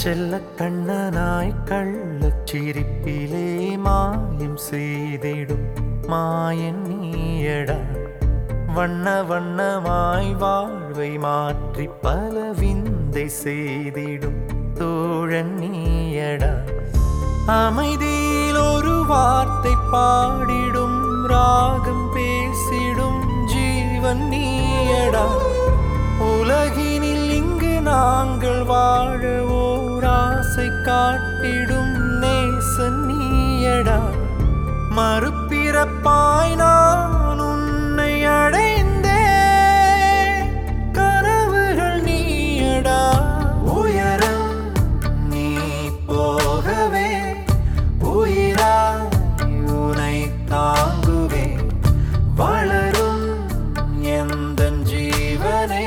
செல்ல கண்ணனாய் கள்ளச் சிரிப்பிலே மாயம் செய்திடும் மாயன் நீயடா வண்ண வண்ணமாய் வாழ்வை மாற்றி பல விந்தை செய்திடும் தோழன் நீயடா அமைதியில் ஒரு வார்த்தை பாடிடும் ராகம் பேசிடும் ஜீவன் நீயடா உலகினில் இங்கு நாங்கள் வாழ ஓர் ஆசை காட்டிடும் நேசன் நீயடா மறுபிறப்பாய் நான் உன்னை அடைந்தே கனவுகள் நீயடா உயரம் நீ போகவே உயிராய் உனை தாங்குவே வளரும் எந்த ஜீவனே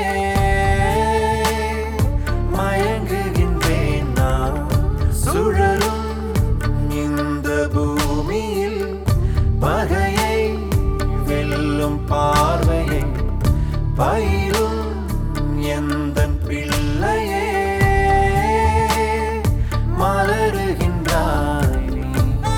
மயங்குகின்றேன் நான் சுழலும் இந்த பூமியில் பகையை வெல்லும் பார்வையை பயிரும் எந்த பிள்ளையே மலருகின்றாய் நீ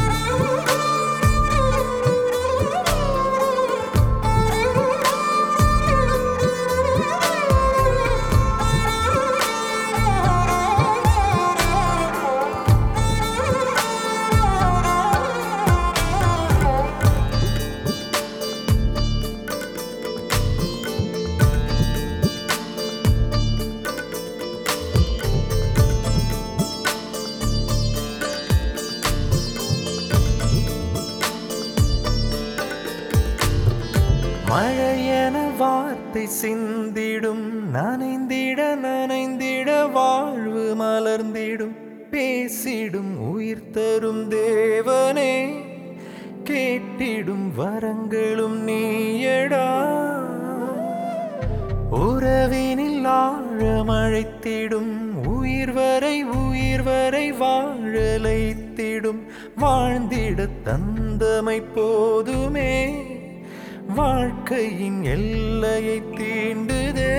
மழையென வார்த்தை சிந்திடும் நனைந்திட நனைந்திட வாழ்வு மலர்ந்திடும் பேசிடும் உயிர் தரும் தேவனே கேட்டிடும் வரங்களும் நீயடா உறவினில் ஆழமழைத்திடும் உயிர் வரை உயிர் வரை வாழலைத்திடும் வாழ்ந்திட தந்தமை போதுமே வாழ்க்கையின் எல்லையை தீண்டுதே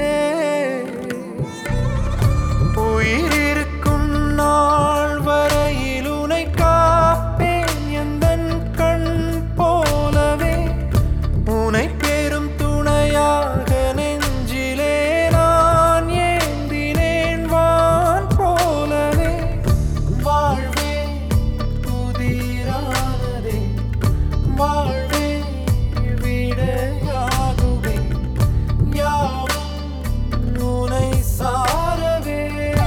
உயிர் இருக்கும் நாள் வரையில் உனை காப்பேன் எந்தன் கண் போலவே உனை பெரும் துணையாக நெஞ்சிலே நான் ஏந்தினேன் வான் போலவே வாழ்வே புதிரானதே வாழ்வே விடையாகுவே யாவும் உனை சாரவே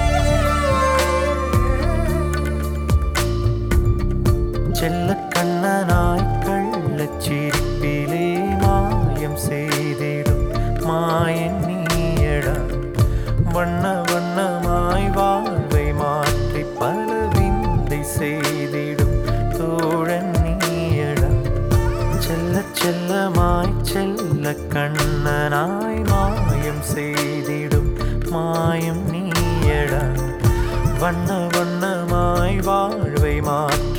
செல்ல கண்ணனாய் கள்ளச் சிரிப்பிலே மாயம் செய்திடும் மாயன் நீயடா வண்ண வண்ணமாய் வாழ்வை மாற்றி பல விந்தை செய்திடும் தோழன் நீயடா செல்ல செல்லமாய் செல்ல கண்ணனாய் மாயம் செய்திடும் மாயம் நீயடா வண்ண வண்ணமாய் வாழ்வை மாற்றி